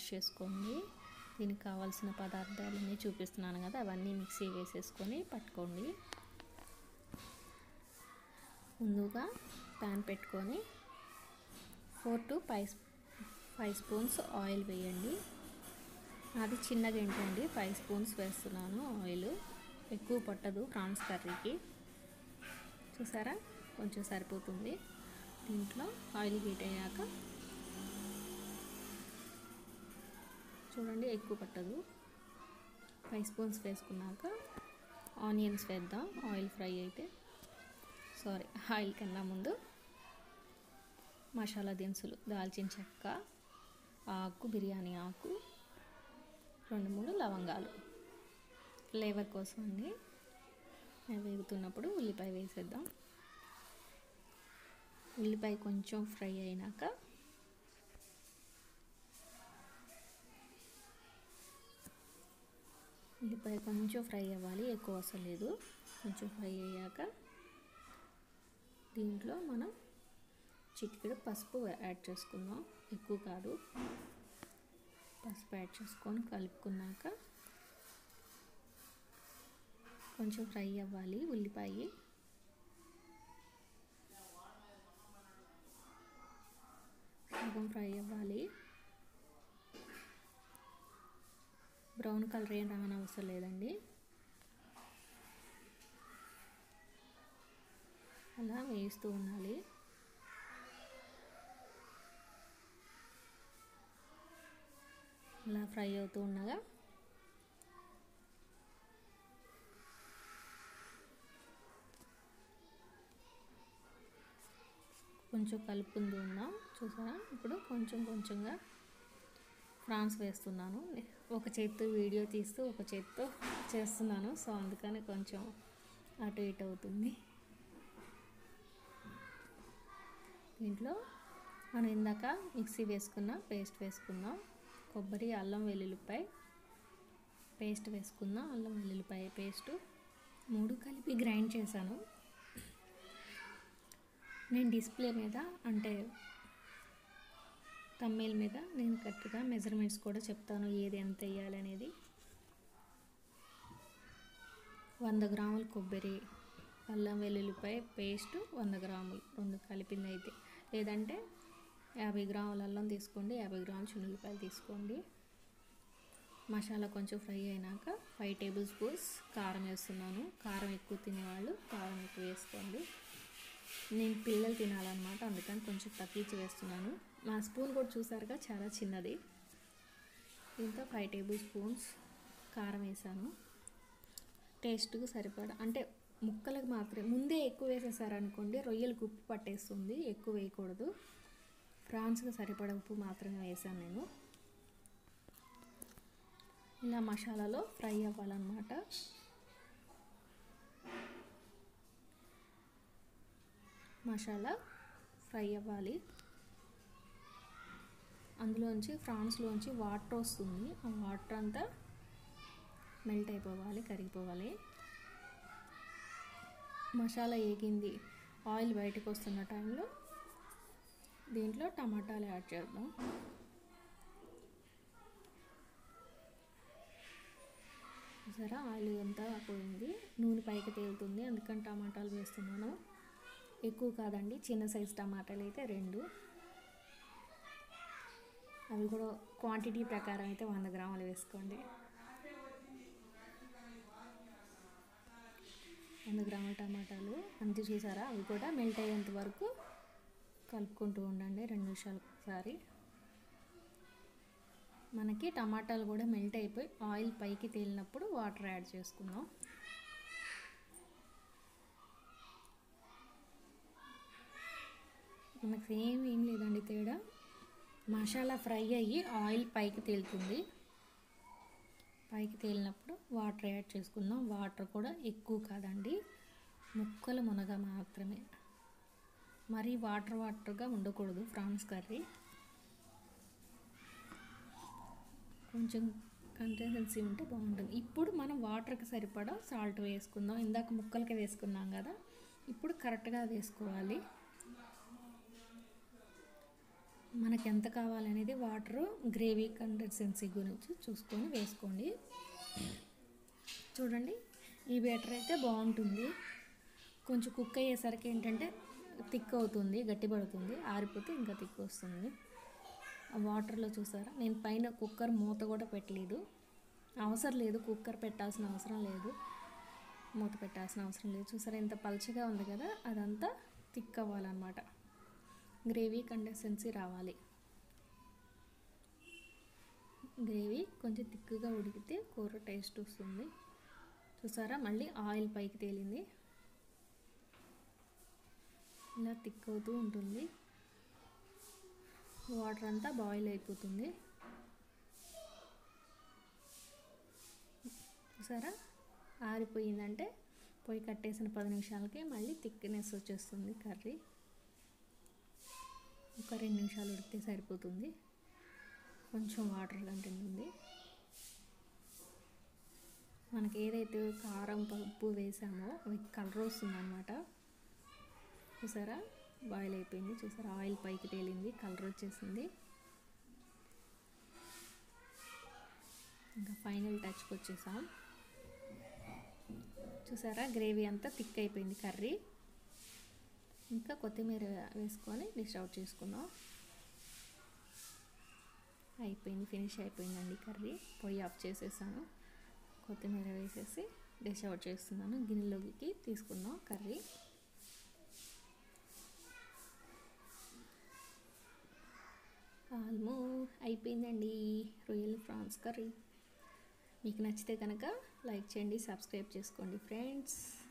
wash చేసుకోండి దీనికి కావాల్సిన పదార్థాలన్నీ చూపిస్తున్నాను కదా అవన్నీ మిక్సీ వేసేసుకొని పట్టుకోండి ముందుగా ప్యాన్ పెట్టుకొని four to five five spoons oil వేయండి అది చిన్నగా ఏంటండి ఫైవ్ స్పూన్స్ వేస్తున్నాను ఆయిల్ ఎక్కువ పట్టదు ప్రాన్స్ కర్రీకి చూసారా కొంచెం సరిపోతుంది దీంట్లో ఆయిల్ హీట్ అయ్యాక చూడండి ఎక్కువ పట్టదు ఫైవ్ స్పూన్స్ వేసుకున్నాక ఆనియన్స్ వేద్దాం ఆయిల్ ఫ్రై అయితే సారీ ఆయిల్ కన్నా ముందు మసాలా దినుసులు దాల్చిన చెక్క ఆకు బిర్యానీ ఆకు రెండు మూడు లవంగాలు ఫ్లేవర్ కోసం అండి అవి వేగుతున్నప్పుడు ఉల్లిపాయ వేసేద్దాం ఉల్లిపాయ కొంచెం ఫ్రై అయినాక ఉల్లిపాయ కొంచెం ఫ్రై అవ్వాలి ఎక్కువ అవసరం లేదు కొంచెం ఫ్రై అయ్యాక దీంట్లో మనం చిటికెడు పసుపు యాడ్ చేసుకుందాం ఎక్కువ కాదు పసుపు యాడ్ చేసుకొని కలుపుకున్నాక కొంచెం ఫ్రై అవ్వాలి ఉల్లిపాయ సగం ఫ్రై అవ్వాలి బ్రౌన్ కలర్ ఏం రానవసరం లేదండి అలా వేస్తూ ఉండాలి అలా ఫ్రై అవుతూ ఉండగా కొంచెం కలుపుకుంటూ ఉన్నాం చూసారా ఇప్పుడు కొంచెం కొంచెంగా ఫ్రాన్స్ వేస్తున్నాను ఒక చేత్తో వీడియో తీస్తూ ఒక చేత్తో చేస్తున్నాను సో అందుకని కొంచెం అటు ఇటు అవుతుంది దీంట్లో మనం ఇందాక మిక్సీ వేసుకున్న పేస్ట్ వేసుకుందాం కొబ్బరి అల్లం వెల్లుల్లిపాయ పేస్ట్ వేసుకుందాం అల్లం వెల్లుల్లిపాయ పేస్టు మూడు కలిపి గ్రైండ్ చేశాను నేను డిస్ప్లే మీద అంటే తమ్మేల్ మీద నేను కరెక్ట్గా మెజర్మెంట్స్ కూడా చెప్తాను ఏది ఎంత వేయాలి అనేది వంద గ్రాముల కొబ్బరి అల్లం వెల్లుల్లిపాయ పేస్ట్ వంద గ్రాములు రెండు కలిపింది అయితే లేదంటే యాభై గ్రాముల అల్లం తీసుకోండి యాభై గ్రాముల చున్నులపాయలు తీసుకోండి మసాలా కొంచెం ఫ్రై అయినాక ఫైవ్ టేబుల్ స్పూన్స్ కారం వేస్తున్నాను కారం ఎక్కువ తినేవాళ్ళు కారం ఎక్కువ వేసుకోండి నేను పిల్లలు తినాలన్నమాట అందుకని కొంచెం తగ్గించి వేస్తున్నాను మా స్పూన్ కూడా చూసారుగా చాలా చిన్నది దీంతో ఫైవ్ టేబుల్ స్పూన్స్ కారం వేసాను టేస్ట్కి సరిపడా అంటే ముక్కలకు మాత్రమే ముందే ఎక్కువ వేసేసారనుకోండి రొయ్యలకు ఉప్పు పట్టేస్తుంది ఎక్కువ వేయకూడదు ఫ్రాన్స్కి సరిపడా ఉప్పు మాత్రమే వేసాను నేను ఇలా మసాలాలో ఫ్రై అవ్వాలన్నమాట మసాలా ఫ్రై అవ్వాలి అందులోంచి ఫ్రాన్స్లోంచి వాటర్ వస్తుంది ఆ వాటర్ అంతా మెల్ట్ అయిపోవాలి కరిగిపోవాలి మసాలా ఏగింది ఆయిల్ బయటకు వస్తున్న టైంలో దీంట్లో టమాటాలు యాడ్ చేద్దాం సరే ఆయిల్ అంతా పోయింది నూనె పైకి తేలుతుంది అందుకని టమాటాలు వేస్తున్నాను ఎక్కువ కాదండి చిన్న సైజు టమాటాలు అయితే రెండు అవి కూడా క్వాంటిటీ ప్రకారం అయితే వంద గ్రాములు వేసుకోండి వంద గ్రాముల టమాటాలు అంతే చూసారా అవి కూడా మెల్ట్ అయ్యేంత వరకు కలుపుకుంటూ ఉండండి రెండు నిమిషాలు ఒకసారి మనకి టమాటాలు కూడా మెల్ట్ అయిపోయి ఆయిల్ పైకి తేలినప్పుడు వాటర్ యాడ్ చేసుకుందాం మనకు సేమ్ ఏం లేదండి తేడా మసాలా ఫ్రై అయ్యి ఆయిల్ పైకి తేలుతుంది పైకి తేలినప్పుడు వాటర్ యాడ్ చేసుకుందాం వాటర్ కూడా ఎక్కువ కాదండి ముక్కలు మునగ మాత్రమే మరీ వాటర్ వాటర్గా ఉండకూడదు ఫ్రాన్స్ కర్రీ కొంచెం కన్సిస్టెన్సీ ఉంటే బాగుంటుంది ఇప్పుడు మనం వాటర్కి సరిపడా సాల్ట్ వేసుకుందాం ఇందాక ముక్కలకి వేసుకున్నాం కదా ఇప్పుడు కరెక్ట్గా వేసుకోవాలి మనకి ఎంత కావాలనేది వాటర్ గ్రేవీ కన్సిస్టెన్సీ గురించి చూసుకొని వేసుకోండి చూడండి ఈ బ్యాటర్ అయితే బాగుంటుంది కొంచెం కుక్ అయ్యేసరికి ఏంటంటే థిక్ అవుతుంది గట్టిపడుతుంది ఆరిపోతే ఇంకా థిక్ వస్తుంది ఆ వాటర్లో చూసారా నేను పైన కుక్కర్ మూత కూడా పెట్టలేదు అవసరం లేదు కుక్కర్ పెట్టాల్సిన అవసరం లేదు మూత పెట్టాల్సిన అవసరం లేదు చూసారా ఎంత పల్చగా ఉంది కదా అదంతా థిక్ అవ్వాలన్నమాట గ్రేవీ కన్సిస్టెన్సీ రావాలి గ్రేవీ కొంచెం థిక్గా ఉడికితే కూర టేస్ట్ వస్తుంది చూసారా మళ్ళీ ఆయిల్ పైకి తేలింది ఇలా థిక్ అవుతూ ఉంటుంది వాటర్ అంతా బాయిల్ అయిపోతుంది చూసారా ఆరిపోయిందంటే పొయ్యి కట్టేసిన పది నిమిషాలకి మళ్ళీ థిక్నెస్ వచ్చేస్తుంది కర్రీ ఒక రెండు నిమిషాలు ఉడికితే సరిపోతుంది కొంచెం వాటర్ కంటెంట్ ఉంది మనకి ఏదైతే కారం పప్పు వేసామో అవి కలర్ వస్తుంది అనమాట చూసారా బాయిల్ అయిపోయింది చూసారా ఆయిల్ పైకి తేలింది కలర్ వచ్చేసింది ఇంకా ఫైనల్ టచ్కి వచ్చేసాం చూసారా గ్రేవీ అంతా థిక్ అయిపోయింది కర్రీ ఇంకా కొత్తిమీర వేసుకొని డిష్ అవుట్ చేసుకున్నాం అయిపోయింది ఫినిష్ అయిపోయిందండి కర్రీ పొయ్యి ఆఫ్ చేసేసాను కొత్తిమీర వేసేసి డిష్ అవుట్ చేస్తున్నాను గిన్నెలోకి తీసుకున్నాం కర్రీ ఆల్మో అయిపోయిందండి రొయ్యల్ ఫ్రాన్స్ కర్రీ మీకు నచ్చితే కనుక లైక్ చేయండి సబ్స్క్రైబ్ చేసుకోండి ఫ్రెండ్స్